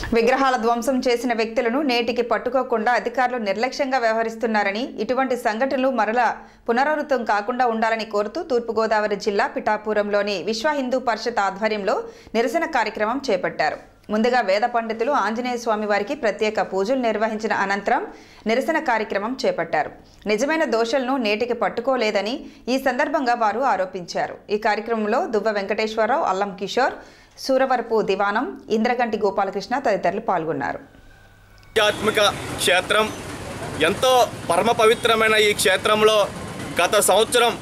విగ్రహాల ధ్వంసం చేసిన వ్యక్తులను నేటికి పట్టుకోకుండా అధికారులు నిర్లక్ష్యంగా వ్యవహరిస్తున్నారని ఇటువంటి సంఘటనలు మరలా పునరావృతం కాకుండా ఉండాలని కోరుతూ తూర్పుగోదావరి జిల్లా పిఠాపురంలోని విశ్వ హిందూ పరిషత్ ఆధ్వర్యంలో నిరసన కార్యక్రమం చేపట్టారు ముందుగా వేద పండితులు ఆంజనేయ స్వామి వారికి ప్రత్యేక పూజలు నిర్వహించిన అనంతరం నిరసన కార్యక్రమం చేపట్టారు నిజమైన దోషులను నేటికి పట్టుకోలేదని ఈ సందర్భంగా వారు ఆరోపించారు ఈ కార్యక్రమంలో దువ్వ వెంకటేశ్వరరావు అల్లం కిషోర్ సూరవరపు దివానం ఇంద్రగంటి గోపాలకృష్ణ తదితరులు పాల్గొన్నారు ఆధ్యాత్మిక క్షేత్రం ఎంతో పరమ పవిత్రమైన ఈ క్షేత్రంలో గత సంవత్సరం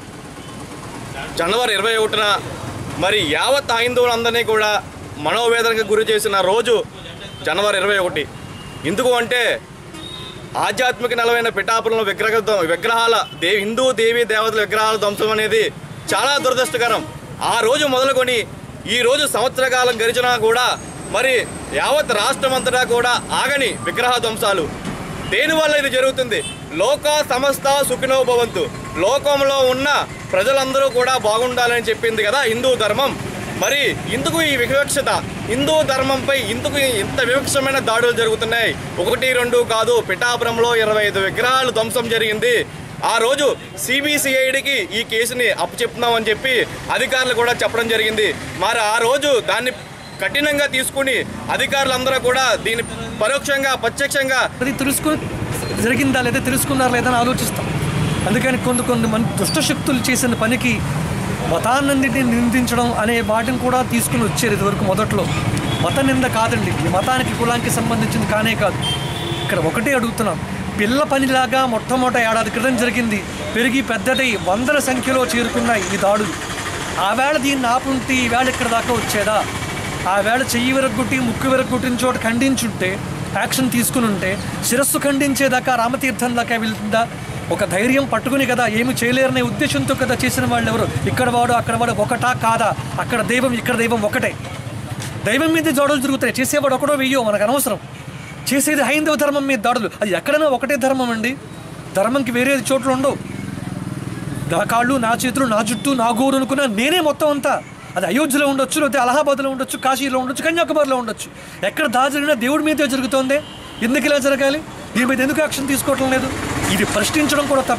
జనవరి ఇరవై ఒకటిన మరి యావత్ హైందువులందరినీ కూడా మనోవేదనకు గురి చేసిన రోజు జనవరి ఇరవై ఒకటి ఎందుకు అంటే ఆధ్యాత్మిక నెలవైన పిఠాపురంలో విగ్రహ విగ్రహాల దే హిందూ దేవీ దేవతల విగ్రహాల ధ్వంసం అనేది చాలా దురదృష్టకరం ఆ రోజు మొదలుకొని ఈ రోజు సంవత్సర కాలం గడిచినా కూడా మరి యావత్ రాష్ట్రం అంతటా కూడా ఆగని విగ్రహ ధ్వంసాలు దేనివల్ల ఇది జరుగుతుంది లోక సమస్త సుఖినో భవంతు లోకంలో ఉన్న ప్రజలందరూ కూడా బాగుండాలని చెప్పింది కదా హిందూ ధర్మం మరి ఇందుకు ఈ వివక్షత హిందూ ధర్మంపై ఇందుకు ఇంత వివక్షమైన దాడులు జరుగుతున్నాయి ఒకటి రెండు కాదు పిఠాపురంలో ఇరవై ఐదు విగ్రహాలు ధ్వంసం జరిగింది ఆ రోజు సిబిసిఐడికి ఈ కేసుని అప్పచెప్తున్నామని చెప్పి అధికారులు కూడా చెప్పడం జరిగింది మరి ఆ రోజు దాన్ని కఠినంగా తీసుకుని అధికారులందరూ కూడా దీన్ని పరోక్షంగా ప్రత్యక్షంగా అది తెలుసుకుని జరిగిందా లేదా తెలుసుకున్నారా లేదా అని ఆలోచిస్తాం అందుకని కొంత కొంత మంది దుష్టశక్తులు చేసిన పనికి మతాన్నింటిని నిందించడం అనే వాటిని కూడా తీసుకుని వచ్చారు ఇదివరకు మొదట్లో మత నింద కాదండి ఈ మతానికి కులానికి సంబంధించింది కానే కాదు ఇక్కడ ఒకటే అడుగుతున్నాం పిల్ల పనిలాగా మొట్టమొదట ఏడాది క్రితం జరిగింది పెరిగి పెద్దదై వందల సంఖ్యలో చేరుకున్నాయి ఈ దాడులు ఆ వేళ దీన్ని ఆపుంటే ఈ వేళ ఇక్కడ దాకా వచ్చేదా ఆ వేళ చెయ్యి విరగొట్టి ముక్కు విరగొట్టిన చోట ఖండించుంటే యాక్షన్ తీసుకుని ఉంటే శిరస్సు ఖండించేదాకా రామతీర్థం దాకా వెళ్తుందా ఒక ధైర్యం పట్టుకుని కదా ఏమి చేయలేరనే ఉద్దేశంతో కదా చేసిన వాళ్ళు ఎవరు ఇక్కడ వాడు అక్కడ వాడు ఒకటా కాదా అక్కడ దైవం ఇక్కడ దైవం ఒకటే దైవం మీద దాడులు జరుగుతాయి చేసేవాడు ఒకడో వెయ్యో మనకు అనవసరం చేసేది హైందవ ధర్మం మీద దాడులు అది ఎక్కడైనా ఒకటే ధర్మం అండి ధర్మంకి వేరే చోట్ల ఉండవు నా కాళ్ళు నా చేతులు నా జుట్టు నా గోరు అనుకున్నా నేనే మొత్తం అంతా అది అయోధ్యలో ఉండొచ్చు లేకపోతే అలహాబాద్లో ఉండొచ్చు కాశీలో ఉండొచ్చు కన్యాకుమారిలో ఉండొచ్చు ఎక్కడ దాడి జరిగినా దేవుడి మీదే జరుగుతోంది ఎందుకు ఇలా జరగాలి దీని మీద ఎందుకు యాక్షన్ తీసుకోవటం లేదు ఇది ప్రశ్నించడం కూడా తప్ప